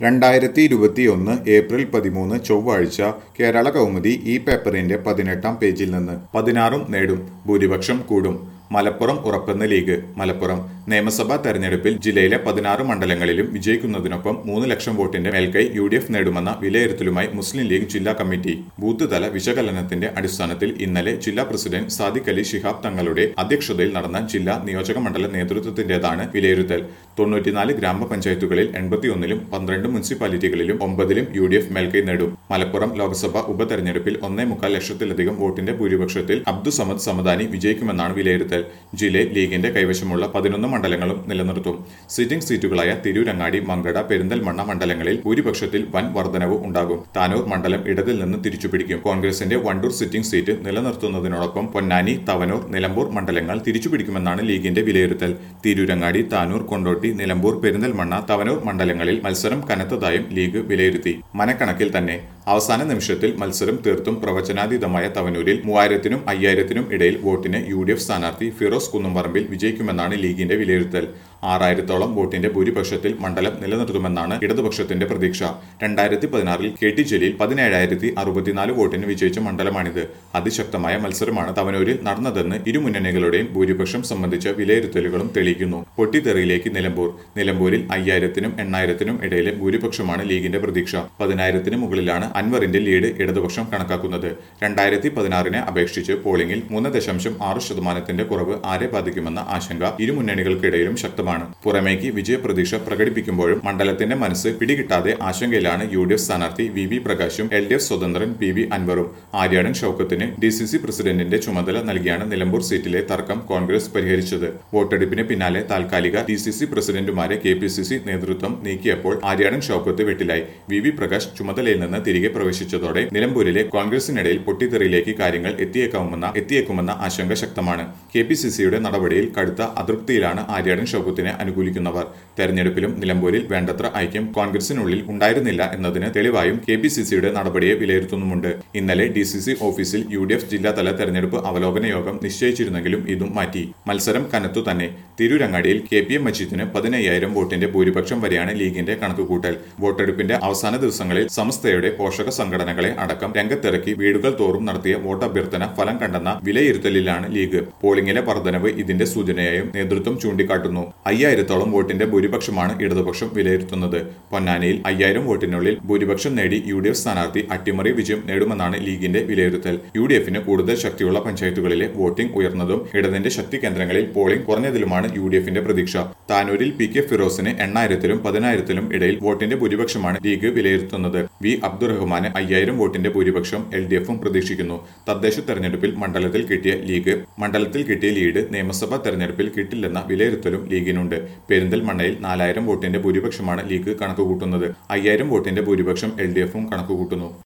രണ്ടായിരത്തി ഇരുപത്തിയൊന്ന് ഏപ്രിൽ പതിമൂന്ന് ചൊവ്വാഴ്ച കേരള കൗമുദി ഈ പേപ്പറിന്റെ പതിനെട്ടാം പേജിൽ നിന്ന് പതിനാറും നേടും ഭൂരിപക്ഷം കൂടും മലപ്പുറം ഉറപ്പെന്ന ലീഗ് മലപ്പുറം നിയമസഭാ തെരഞ്ഞെടുപ്പിൽ ജില്ലയിലെ പതിനാറ് മണ്ഡലങ്ങളിലും വിജയിക്കുന്നതിനൊപ്പം മൂന്ന് ലക്ഷം വോട്ടിന്റെ മേൽക്കൈ യു ഡി എഫ് നേടുമെന്ന വിലയിരുത്തലുമായി മുസ്ലിം ലീഗ് ജില്ലാ കമ്മിറ്റി ബൂത്ത് തല വിശകലനത്തിന്റെ അടിസ്ഥാനത്തിൽ ഇന്നലെ ജില്ലാ പ്രസിഡന്റ് സാദിഖ് അലി ശിഹാബ് തങ്ങളുടെ അധ്യക്ഷതയിൽ നടന്ന ജില്ലാ നിയോജക മണ്ഡല നേതൃത്വത്തിന്റേതാണ് വിലയിരുത്തൽ തൊണ്ണൂറ്റിനാല് ഗ്രാമപഞ്ചായത്തുകളിൽ എൺപത്തിയൊന്നിലും പന്ത്രണ്ട് മുനിസിപ്പാലിറ്റികളിലും ഒമ്പതിലും യു ഡി എഫ് മേൽക്കൈ നേടും മലപ്പുറം ലോക്സഭാ ഉപതെരഞ്ഞെടുപ്പിൽ ഒന്നേ മുക്കാൽ ലക്ഷത്തിലധികം വോട്ടിന്റെ ഭൂരിപക്ഷത്തിൽ അബ്ദു സമദ് സമദാനി വിജയിക്കുമെന്നാണ് വിലയിരുത്തൽ ജില്ലയിൽ ലീഗിന്റെ കൈവശമുള്ള പതിനൊന്ന് മണ്ഡലങ്ങളും നിലനിർത്തും സിറ്റിംഗ് സീറ്റുകളായ തിരൂരങ്ങാടി മങ്കട പെരിന്തൽമണ്ണ മണ്ഡലങ്ങളിൽ ഭൂരിപക്ഷത്തിൽ വൻ വർധനവ് ഉണ്ടാകും താനൂർ മണ്ഡലം ഇടതിൽ നിന്ന് തിരിച്ചുപിടിക്കും കോൺഗ്രസിന്റെ വണ്ടൂർ സിറ്റിംഗ് സീറ്റ് നിലനിർത്തുന്നതിനോടൊപ്പം പൊന്നാനി തവനൂർ നിലമ്പൂർ മണ്ഡലങ്ങൾ തിരിച്ചുപിടിക്കുമെന്നാണ് ലീഗിന്റെ വിലയിരുത്തൽ തിരൂരങ്ങാടി താനൂർ കൊണ്ടോട്ടി നിലമ്പൂർ പെരിന്തൽമണ്ണ തവനൂർ മണ്ഡലങ്ങളിൽ മത്സരം കനത്തതായും ലീഗ് വിലയിരുത്തി മനക്കണക്കിൽ തന്നെ അവസാന നിമിഷത്തിൽ മത്സരം തീർത്തും പ്രവചനാതീതമായ തവനൂരിൽ മൂവായിരത്തിനും അയ്യായിരത്തിനും ഇടയിൽ വോട്ടിന് യു ഡി എഫ് സ്ഥാനാർത്ഥി ഫിറോസ് കുന്നുംപറമ്പിൽ വിജയിക്കുമെന്നാണ് ലീഗിന്റെ വിലയിരുത്തൽ ആറായിരത്തോളം വോട്ടിന്റെ ഭൂരിപക്ഷത്തിൽ മണ്ഡലം നിലനിർത്തുമെന്നാണ് ഇടതുപക്ഷത്തിന്റെ പ്രതീക്ഷ രണ്ടായിരത്തി പതിനാറിൽ കെ ടി ജലീൽ പതിനേഴായിരത്തി അറുപത്തിനാല് വോട്ടിന് വിജയിച്ച മണ്ഡലമാണിത് അതിശക്തമായ മത്സരമാണ് തവനൂരിൽ നടന്നതെന്ന് ഇരു മുന്നണികളുടെയും ഭൂരിപക്ഷം സംബന്ധിച്ച വിലയിരുത്തലുകളും തെളിയിക്കുന്നു പൊട്ടിത്തെറിയിലേക്ക് നിലമ്പൂർ നിലമ്പൂരിൽ അയ്യായിരത്തിനും എണ്ണായിരത്തിനും ഇടയിലെ ഭൂരിപക്ഷമാണ് ലീഗിന്റെ പ്രതീക്ഷ പതിനായിരത്തിന് മുകളിലാണ് അൻവറിന്റെ ലീഡ് ഇടതുപക്ഷം കണക്കാക്കുന്നത് രണ്ടായിരത്തി പതിനാറിനെ അപേക്ഷിച്ച് പോളിംഗിൽ മൂന്ന് ദശാംശം ആറ് ശതമാനത്തിന്റെ കുറവ് ആരെ ബാധിക്കുമെന്ന ആശങ്ക ഇരു മുന്നണികൾക്കിടയിലും ശക്തമാണ് പുറമേക്ക് വിജയപ്രതീക്ഷ പ്രകടിപ്പിക്കുമ്പോഴും മണ്ഡലത്തിന്റെ മനസ്സ് പിടികിട്ടാതെ ആശങ്കയിലാണ് യു ഡി എഫ് സ്ഥാനാർത്ഥി വി വി പ്രകാശും എൽ ഡി എഫ് സ്വതന്ത്രൻ പി വി അൻവറും ആര്യാടൻ ഷൌക്കത്തിന് ഡി സി സി പ്രസിഡന്റിന്റെ ചുമതല നൽകിയാണ് നിലമ്പൂർ സീറ്റിലെ തർക്കം കോൺഗ്രസ് പരിഹരിച്ചത് വോട്ടെടുപ്പിന് പിന്നാലെ താൽക്കാലിക ഡി സി സി പ്രസിഡന്റുമാരെ കെ പി സി സി നേതൃത്വം നീക്കിയപ്പോൾ ആര്യാടൻ ഷൌക്കത്ത് വെട്ടിലായി വി വി പ്രകാശ് ചുമതലയിൽ നിന്ന് തിരികെ പ്രവേശിച്ചതോടെ നിലമ്പൂരിലെ കോൺഗ്രസിനിടയിൽ പൊട്ടിത്തെറിയിലേക്ക് കാര്യങ്ങൾ എത്തിയേക്കാവുമെന്ന എത്തിയേക്കുമെന്ന ആശങ്ക ശക്തമാണ് കെ പി സി സിയുടെ നടപടിയിൽ കടുത്ത അതൃപ്തിയിലാണ് ആര്യാടൻ ഷൌക്കത്തിനെ അനുകൂലിക്കുന്നവർ തെരഞ്ഞെടുപ്പിലും നിലമ്പൂരിൽ വേണ്ടത്ര ഐക്യം കോൺഗ്രസിനുള്ളിൽ ഉണ്ടായിരുന്നില്ല എന്നതിന് തെളിവായും കെ പി സി സിയുടെ നടപടിയെ വിലയിരുത്തുന്നുമുണ്ട് ഇന്നലെ ഡി സി സി ഓഫീസിൽ യു ഡി എഫ് ജില്ലാതല തെരഞ്ഞെടുപ്പ് അവലോകന യോഗം നിശ്ചയിച്ചിരുന്നെങ്കിലും ഇതും മാറ്റി മത്സരം കനത്തു തന്നെ തിരൂരങ്ങാടിയിൽ കെ പി എം മജീദിന് പതിനയ്യായിരം വോട്ടിന്റെ ഭൂരിപക്ഷം വരെയാണ് ലീഗിന്റെ കണക്കുകൂട്ടൽ വോട്ടെടുപ്പിന്റെ അവസാന ദിവസങ്ങളിൽ സംസ്ഥയുടെ പോഷക സംഘടനകളെ അടക്കം രംഗത്തിറക്കി വീടുകൾ തോറും നടത്തിയ വോട്ടഭ്യർത്ഥന ഫലം കണ്ടെന്ന വിലയിരുത്തലിലാണ് ലീഗ് പോളിംഗിലെ വർധനവ് ഇതിന്റെ സൂചനയായും നേതൃത്വം ചൂണ്ടിക്കാട്ടുന്നു അയ്യായിരത്തോളം വോട്ടിന്റെ ഭൂരിപക്ഷമാണ് ഇടതുപക്ഷം വിലയിരുത്തുന്നത് പൊന്നാനിയിൽ അയ്യായിരം വോട്ടിനുള്ളിൽ ഭൂരിപക്ഷം നേടി യു ഡി എഫ് സ്ഥാനാർത്ഥി അട്ടിമറി വിജയം നേടുമെന്നാണ് ലീഗിന്റെ വിലയിരുത്തൽ യു ഡി എഫിന് കൂടുതൽ ശക്തിയുള്ള പഞ്ചായത്തുകളിലെ വോട്ടിംഗ് ഉയർന്നതും ഇടതിന്റെ ശക്തി കേന്ദ്രങ്ങളിൽ പോളിംഗ് കുറഞ്ഞതിലുമാണ് യു ഡി എഫിന്റെ പ്രതീക്ഷ താനൂരിൽ പി കെ ഫിറോസിന് എണ്ണായിരത്തിലും പതിനായിരത്തിലും ഇടയിൽ വോട്ടിന്റെ ഭൂരിപക്ഷമാണ് ലീഗ് വിലയിരുത്തുന്നത് വി അബ്ദുറഹ്മാന് അയ്യായിരം വോട്ടിന്റെ ഭൂരിപക്ഷം എൽ ഡി എഫും പ്രതീക്ഷിക്കുന്നു തദ്ദേശ തെരഞ്ഞെടുപ്പിൽ മണ്ഡലത്തിൽ കിട്ടിയ ലീഗ് മണ്ഡലത്തിൽ കിട്ടിയ ലീഡ് നിയമസഭാ തെരഞ്ഞെടുപ്പിൽ കിട്ടില്ലെന്ന വിലയിരുത്തലും ലീഗിനുണ്ട് പെരിന്തൽമണ്ണയിൽ നാലായിരം വോട്ടിന്റെ ഭൂരിപക്ഷമാണ് ലീഗ് കണക്കുകൂട്ടുന്നത് അയ്യായിരം വോട്ടിന്റെ ഭൂരിപക്ഷം എൽ ഡി എഫും കണക്കുകൂട്ടുന്നു